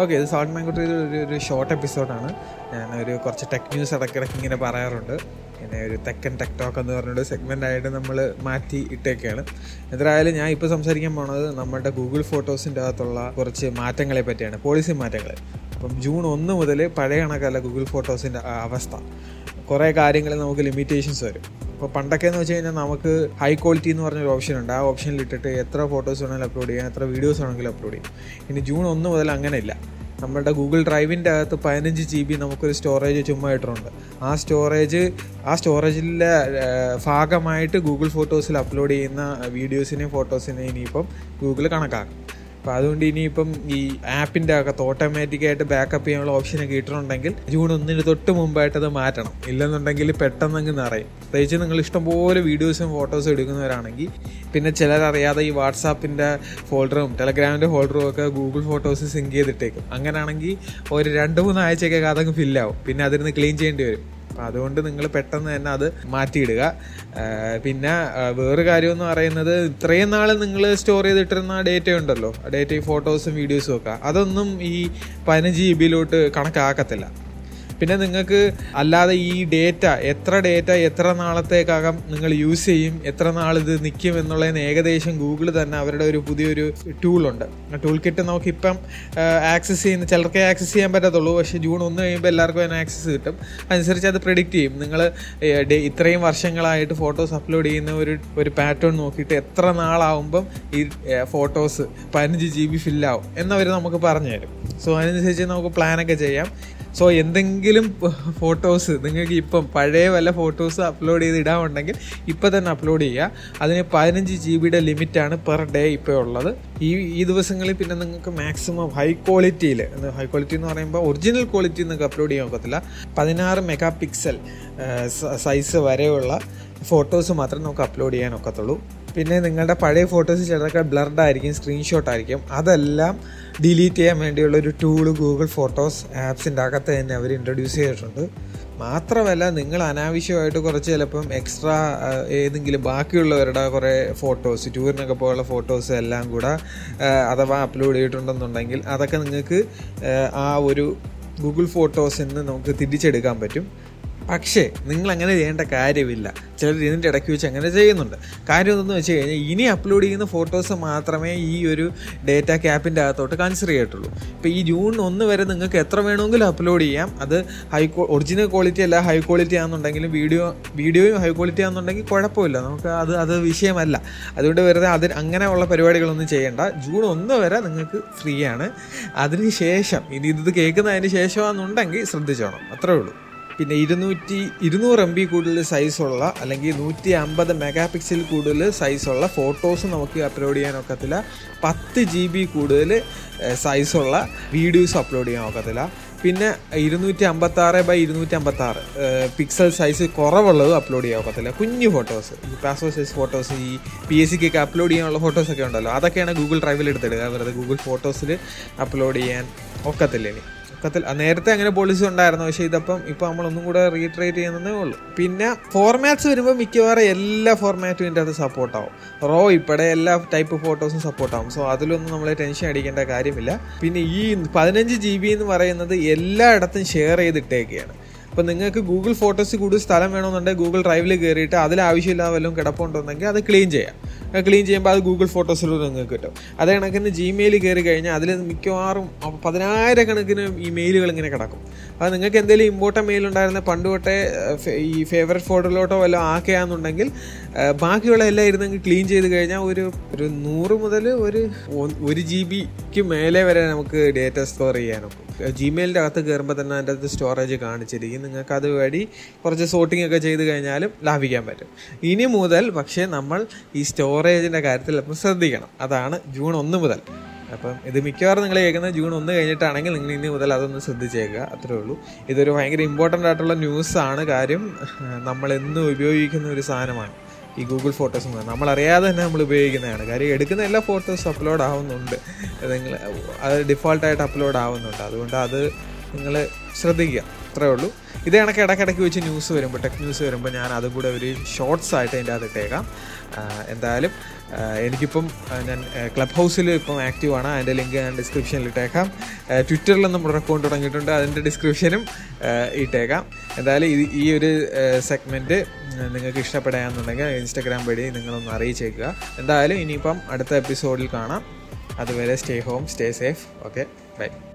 okay ഇത് salt മാങ്കുട്ടി ഒരു ഒരു ഷോർട്ട് എപ്പിസോഡാണ് ഞാൻ ഒരു കുറച്ച് ടെക് ന്യൂസ് ഇടയ്ക്കിടയ്ക്ക് ഇങ്ങനെ പറയാറുണ്ട് പിന്നെ ഒരു തെക്കൻ ടെക് ടോക്ക് എന്ന് പറഞ്ഞൊരു സെഗ്മെൻ്റ് ആയിട്ട് നമ്മൾ മാറ്റി ഇട്ടേക്കാണ് എന്തായാലും ഞാൻ ഇപ്പോൾ സംസാരിക്കാൻ പോണത് നമ്മുടെ ഗൂഗിൾ ഫോട്ടോസിൻ്റെ അകത്തുള്ള കുറച്ച് മാറ്റങ്ങളെ പറ്റിയാണ് പോളിസി മാറ്റങ്ങൾ അപ്പം ജൂൺ ഒന്ന് മുതൽ പഴയ കണക്കല്ല ഗൂഗിൾ ഫോട്ടോസിൻ്റെ അവസ്ഥ കുറേ കാര്യങ്ങൾ നമുക്ക് ലിമിറ്റേഷൻസ് വരും ഇപ്പോൾ പണ്ടൊക്കെ എന്ന് വെച്ച് കഴിഞ്ഞാൽ നമുക്ക് ഹൈ ക്വാളിറ്റി എന്ന് പറഞ്ഞൊരു ഓപ്ഷൻ ഉണ്ട് ആ ഓപ്ഷനിൽ ഇട്ടിട്ട് എത്ര ഫോട്ടോസ് വേണമെങ്കിലും അപ്ലോഡ് ചെയ്യാം എത്ര വീഡിയോസ് വേണമെങ്കിലും അപ്ലോഡ് ചെയ്യും ഇനി ജൂൺ ഒന്ന് മുതൽ അങ്ങനെയില്ല നമ്മുടെ ഗൂഗിൾ ഡ്രൈവിൻ്റെ അകത്ത് പതിനഞ്ച് ജി ബി നമുക്കൊരു സ്റ്റോറേജ് ചുമ്മാ ഇട്ടിട്ടുണ്ട് ആ സ്റ്റോറേജ് ആ സ്റ്റോറേജിലെ ഭാഗമായിട്ട് ഗൂഗിൾ ഫോട്ടോസിൽ അപ്ലോഡ് ചെയ്യുന്ന വീഡിയോസിനെയും ഫോട്ടോസിനെയും ഇനിയിപ്പം ഗൂഗിൾ കണക്കാക്കും അപ്പോൾ അതുകൊണ്ട് ഇനിയിപ്പം ഈ ആപ്പിൻ്റെ അകത്ത് ഓട്ടോമാറ്റിക്കായിട്ട് ബാക്കപ്പ് ചെയ്യാനുള്ള ഓപ്ഷനൊക്കെ ഇട്ടിട്ടുണ്ടെങ്കിൽ ജൂൺ ഒന്നിന് തൊട്ട് മുമ്പായിട്ട് അത് മാറ്റണം ഇല്ലെന്നുണ്ടെങ്കിൽ പെട്ടെന്ന് അങ്ങ് നിറയും പ്രത്യേകിച്ച് നിങ്ങൾ ഇഷ്ടംപോലെ വീഡിയോസും ഫോട്ടോസും എടുക്കുന്നവരാണെങ്കിൽ പിന്നെ ചിലരറിയാതെ ഈ വാട്സാപ്പിൻ്റെ ഫോൾഡറും ടെലഗ്രാമിൻ്റെ ഫോൾഡറും ഒക്കെ ഗൂഗിൾ ഫോട്ടോസ് സിങ്ക് ചെയ്തിട്ടേക്കും അങ്ങനെയാണെങ്കിൽ ഒരു രണ്ട് മൂന്ന് ആഴ്ചയൊക്കെ അതങ്ങ് ഫില്ലാവും പിന്നെ അതിരുന്ന് ക്ലീൻ ചെയ്യേണ്ടി വരും അപ്പം അതുകൊണ്ട് നിങ്ങൾ പെട്ടെന്ന് തന്നെ അത് മാറ്റിയിടുക പിന്നെ വേറൊരു കാര്യം എന്ന് പറയുന്നത് ഇത്രയും നാൾ നിങ്ങൾ സ്റ്റോർ ചെയ്തിട്ടിരുന്ന ഡേറ്റ ഉണ്ടല്ലോ ആ ഡേറ്റ ഫോട്ടോസും വീഡിയോസും ഒക്കെ അതൊന്നും ഈ പതിനഞ്ച് ജി ബിയിലോട്ട് കണക്കാക്കത്തില്ല പിന്നെ നിങ്ങൾക്ക് അല്ലാതെ ഈ ഡേറ്റ എത്ര ഡേറ്റ എത്ര നാളത്തേക്കകം നിങ്ങൾ യൂസ് ചെയ്യും എത്ര നാൾ ഇത് നിൽക്കും എന്നുള്ളതിന് ഏകദേശം ഗൂഗിൾ തന്നെ അവരുടെ ഒരു പുതിയൊരു ടൂളുണ്ട് ആ ടൂൾ കിറ്റ് നമുക്കിപ്പം ആക്സസ് ചെയ്യുന്ന ചിലർക്ക് ആക്സസ് ചെയ്യാൻ പറ്റത്തുള്ളൂ പക്ഷേ ജൂൺ ഒന്ന് കഴിയുമ്പോൾ എല്ലാവർക്കും അതിന് ആക്സസ് കിട്ടും അതനുസരിച്ച് അത് പ്രിഡിക്റ്റ് ചെയ്യും നിങ്ങൾ ഇത്രയും വർഷങ്ങളായിട്ട് ഫോട്ടോസ് അപ്ലോഡ് ചെയ്യുന്ന ഒരു ഒരു പാറ്റേൺ നോക്കിയിട്ട് എത്ര നാളാവുമ്പം ഈ ഫോട്ടോസ് പതിനഞ്ച് ജി ബി ഫില്ലാവും എന്നവർ നമുക്ക് പറഞ്ഞു തരും സോ അതിനനുസരിച്ച് നമുക്ക് പ്ലാനൊക്കെ ചെയ്യാം സോ എന്തെങ്കിലും ഫോട്ടോസ് നിങ്ങൾക്ക് ഇപ്പം പഴയ വല്ല ഫോട്ടോസ് അപ്ലോഡ് ചെയ്ത് ഇടാനുണ്ടെങ്കിൽ ഇപ്പം തന്നെ അപ്ലോഡ് ചെയ്യുക അതിന് പതിനഞ്ച് ജി ബിയുടെ ലിമിറ്റാണ് പെർ ഡേ ഇപ്പോൾ ഉള്ളത് ഈ ഈ ദിവസങ്ങളിൽ പിന്നെ നിങ്ങൾക്ക് മാക്സിമം ഹൈ ക്വാളിറ്റിയിൽ ഹൈ ക്വാളിറ്റി എന്ന് പറയുമ്പോൾ ഒറിജിനൽ ക്വാളിറ്റി നിങ്ങൾക്ക് അപ്ലോഡ് ചെയ്യാൻ ഒക്കത്തില്ല പതിനാറ് മെഗാ പിക്സൽ സൈസ് വരെയുള്ള ഫോട്ടോസ് മാത്രമേ നമുക്ക് അപ്ലോഡ് ചെയ്യാൻ ഒക്കത്തുള്ളൂ പിന്നെ നിങ്ങളുടെ പഴയ ഫോട്ടോസ് ചിലതൊക്കെ ബ്ലർഡ് ആയിരിക്കും സ്ക്രീൻഷോട്ട് ആയിരിക്കും അതെല്ലാം ഡിലീറ്റ് ചെയ്യാൻ വേണ്ടിയുള്ള ഒരു ടൂള് ഗൂഗിൾ ഫോട്ടോസ് ആപ്സിൻ്റെ അകത്ത് തന്നെ അവർ ഇൻട്രൊഡ്യൂസ് ചെയ്തിട്ടുണ്ട് മാത്രമല്ല നിങ്ങൾ അനാവശ്യമായിട്ട് കുറച്ച് ചിലപ്പം എക്സ്ട്രാ ഏതെങ്കിലും ബാക്കിയുള്ളവരുടെ കുറേ ഫോട്ടോസ് ടൂറിനൊക്കെ പോയുള്ള ഫോട്ടോസ് എല്ലാം കൂടെ അഥവാ അപ്ലോഡ് ചെയ്തിട്ടുണ്ടെന്നുണ്ടെങ്കിൽ അതൊക്കെ നിങ്ങൾക്ക് ആ ഒരു ഗൂഗിൾ ഫോട്ടോസിൽ നിന്ന് നമുക്ക് തിരിച്ചെടുക്കാൻ പറ്റും പക്ഷേ നിങ്ങൾ അങ്ങനെ ചെയ്യേണ്ട കാര്യമില്ല ചിലർ ഇതിൻ്റെ ഇടയ്ക്ക് വെച്ച് അങ്ങനെ ചെയ്യുന്നുണ്ട് കാര്യം എന്തെന്ന് വെച്ച് കഴിഞ്ഞാൽ ഇനി അപ്ലോഡ് ചെയ്യുന്ന ഫോട്ടോസ് മാത്രമേ ഈ ഒരു ഡേറ്റ ക്യാപ്പിൻ്റെ അകത്തോട്ട് കൺസിഡർ ചെയ്യത്തുള്ളൂ ഇപ്പോൾ ഈ ജൂൺ ഒന്ന് വരെ നിങ്ങൾക്ക് എത്ര വേണമെങ്കിലും അപ്ലോഡ് ചെയ്യാം അത് ഹൈ ഒറിജിനൽ ക്വാളിറ്റി അല്ല ഹൈ ക്വാളിറ്റി ആണെന്നുണ്ടെങ്കിലും വീഡിയോ വീഡിയോയും ഹൈ ക്വാളിറ്റി ആണെന്നുണ്ടെങ്കിൽ കുഴപ്പമില്ല നമുക്ക് അത് അത് വിഷയമല്ല അതുകൊണ്ട് വെറുതെ അതിന് അങ്ങനെയുള്ള പരിപാടികളൊന്നും ചെയ്യേണ്ട ജൂൺ ഒന്ന് വരെ നിങ്ങൾക്ക് ഫ്രീ ആണ് അതിന് ശേഷം ഇനി ഇത് കേൾക്കുന്നതിന് ശേഷമാണെന്നുണ്ടെങ്കിൽ ശ്രദ്ധിച്ചോണം അത്രേ ഉള്ളൂ പിന്നെ ഇരുന്നൂറ്റി ഇരുന്നൂറ് എം ബി കൂടുതൽ സൈസുള്ള അല്ലെങ്കിൽ നൂറ്റി അമ്പത് മെഗാ പിക്സൽ കൂടുതൽ സൈസുള്ള ഫോട്ടോസ് നമുക്ക് അപ്ലോഡ് ചെയ്യാൻ ഒക്കത്തില്ല പത്ത് ജി ബി കൂടുതൽ സൈസുള്ള വീഡിയോസ് അപ്ലോഡ് ചെയ്യാൻ ഒക്കത്തില്ല പിന്നെ ഇരുന്നൂറ്റി അമ്പത്തി ആറ് ബൈ ഇരുന്നൂറ്റി അമ്പത്തി ആറ് പിക്സൽ സൈസ് കുറവുള്ളത് അപ്ലോഡ് ചെയ്യാൻ ഒക്കത്തില്ല കുഞ്ഞു ഫോട്ടോസ് ഈ പാസ്പോർട്ട് സൈസ് ഫോട്ടോസ് ഈ പി എസ് സിക്കൊക്കെ അപ്ലോഡ് ചെയ്യാനുള്ള ഫോട്ടോസൊക്കെ ഉണ്ടല്ലോ അതൊക്കെയാണ് ഗൂഗിൾ ഡ്രൈവിൽ എടുത്തിടുക വെറുതെ ഗൂഗിൾ ഫോട്ടോസിൽ അപ്ലോഡ് ചെയ്യാൻ ഒക്കത്തില്ല ഇനി ഒക്കത്തിൽ നേരത്തെ അങ്ങനെ പോളിസി ഉണ്ടായിരുന്നു പക്ഷേ ഇതപ്പം ഇപ്പം നമ്മളൊന്നും കൂടെ റീട്രേറ്റ് ചെയ്യുന്നതേ ഉള്ളൂ പിന്നെ ഫോർമാറ്റ്സ് വരുമ്പോൾ മിക്കവാറും എല്ലാ ഫോർമാറ്റും ഇതിൻ്റെ അത് സപ്പോർട്ടാവും റോ ഇപ്പോഴെ എല്ലാ ടൈപ്പ് ഫോട്ടോസും സപ്പോർട്ടാവും സോ അതിലൊന്നും നമ്മൾ ടെൻഷൻ അടിക്കേണ്ട കാര്യമില്ല പിന്നെ ഈ പതിനഞ്ച് ജി ബി എന്ന് പറയുന്നത് എല്ലായിടത്തും ഷെയർ ചെയ്തിട്ടേക്കുകയാണ് അപ്പോൾ നിങ്ങൾക്ക് ഗൂഗിൾ ഫോട്ടോസ് കൂടുതൽ സ്ഥലം വേണമെന്നുണ്ടെങ്കിൽ ഗൂഗിൾ ഡ്രൈവിൽ കയറിയിട്ട് അതിൽ ആവശ്യമില്ലാതെ വല്ലതും കിടപ്പുണ്ടെങ്കിൽ അത് ക്ലീൻ ചെയ്യാം ക്ലീൻ ചെയ്യുമ്പോൾ അത് ഗൂഗിൾ ഫോട്ടോസിലൂടെ നിങ്ങൾക്ക് കിട്ടും അതേ കണക്കിന് ജിമെയിൽ കയറി കഴിഞ്ഞാൽ അതിൽ മിക്കവാറും പതിനായിരക്കണക്കിന് ഈ മെയിലുകൾ ഇങ്ങനെ കിടക്കും അത് നിങ്ങൾക്ക് എന്തെങ്കിലും ഇമ്പോർട്ടൻ്റ് മെയിൽ ഉണ്ടായിരുന്ന പണ്ട് തൊട്ടേ ഈ ഫേവററ്റ് ഫോട്ടോയിലോട്ടോ വല്ലതും ആക്കുകയാണെന്നുണ്ടെങ്കിൽ ബാക്കിയുള്ള എല്ലാം ഇരുന്നെങ്കിൽ ക്ലീൻ ചെയ്ത് കഴിഞ്ഞാൽ ഒരു ഒരു നൂറ് മുതൽ ഒരു ഒരു ജി ബിക്ക് മേലെ വരെ നമുക്ക് ഡേറ്റ സ്റ്റോർ ചെയ്യാനൊക്കും ജിമെയിലിൻ്റെ അകത്ത് കയറുമ്പോൾ തന്നെ അതിൻ്റെ അകത്ത് സ്റ്റോറേജ് കാണിച്ചിരിക്കും നിങ്ങൾക്ക് അത് വഴി കുറച്ച് സോർട്ടിംഗ് ഒക്കെ ചെയ്ത് കഴിഞ്ഞാലും ലാഭിക്കാൻ പറ്റും ഇനി മുതൽ പക്ഷേ നമ്മൾ ഈ സ്റ്റോറേജിൻ്റെ കാര്യത്തിൽ അപ്പം ശ്രദ്ധിക്കണം അതാണ് ജൂൺ ഒന്ന് മുതൽ അപ്പം ഇത് മിക്കവാറും നിങ്ങൾ കേൾക്കുന്നത് ജൂൺ ഒന്ന് കഴിഞ്ഞിട്ടാണെങ്കിൽ നിങ്ങൾ ഇനി മുതൽ അതൊന്ന് ശ്രദ്ധിച്ചേക്കുക അത്രേ ഉള്ളൂ ഇതൊരു ഭയങ്കര ഇമ്പോർട്ടൻ്റ് ആയിട്ടുള്ള ന്യൂസാണ് കാര്യം നമ്മൾ എന്നും ഉപയോഗിക്കുന്ന ഒരു സാധനമാണ് ഈ ഗൂഗിൾ ഫോട്ടോസ് നമ്മൾ അറിയാതെ തന്നെ നമ്മൾ ഉപയോഗിക്കുന്നതാണ് കാര്യം എടുക്കുന്ന എല്ലാ ഫോട്ടോസും അപ്ലോഡ് ആവുന്നുണ്ട് നിങ്ങൾ അത് ഡിഫോൾട്ടായിട്ട് അപ്ലോഡ് ആവുന്നുണ്ട് അതുകൊണ്ട് അത് നിങ്ങൾ ശ്രദ്ധിക്കുക അത്രേ ഉള്ളൂ ഇത് കണക്ക് ഇടയ്ക്കിടയ്ക്ക് വെച്ച് ന്യൂസ് വരുമ്പോൾ ടെക് ന്യൂസ് വരുമ്പോൾ ഞാൻ അതും കൂടെ ഒരു ഷോർട്സ് ആയിട്ട് അതിൻ്റെ അകത്ത് ഇട്ടേക്കാം ആ, എന്തായാലും ആ, എനിക്കിപ്പം ആ, ഞാൻ ക്ലബ് ഹൗസിൽ ഇപ്പം ആക്റ്റീവ് ആണ് അതിൻ്റെ ലിങ്ക് ഞാൻ ഡിസ്ക്രിപ്ഷനിൽ ഇട്ടേക്കാം ആ, ട്വിറ്ററിൽ നമ്മുടെ അക്കൗണ്ട് തുടങ്ങിയിട്ടുണ്ട് അതിൻ്റെ ഡിസ്ക്രിപ്ഷനും ആ, ഇട്ടേക്കാം എന്തായാലും ഇത് ഈ ഒരു സെഗ്മെൻറ്റ് നിങ്ങൾക്ക് ഇഷ്ടപ്പെടാന്നുണ്ടെങ്കിൽ ഇൻസ്റ്റാഗ്രാം വഴി നിങ്ങളൊന്ന് അറിയിച്ചേക്കുക എന്തായാലും ഇനിയിപ്പം അടുത്ത എപ്പിസോഡിൽ കാണാം അതുവരെ stay home stay safe okay by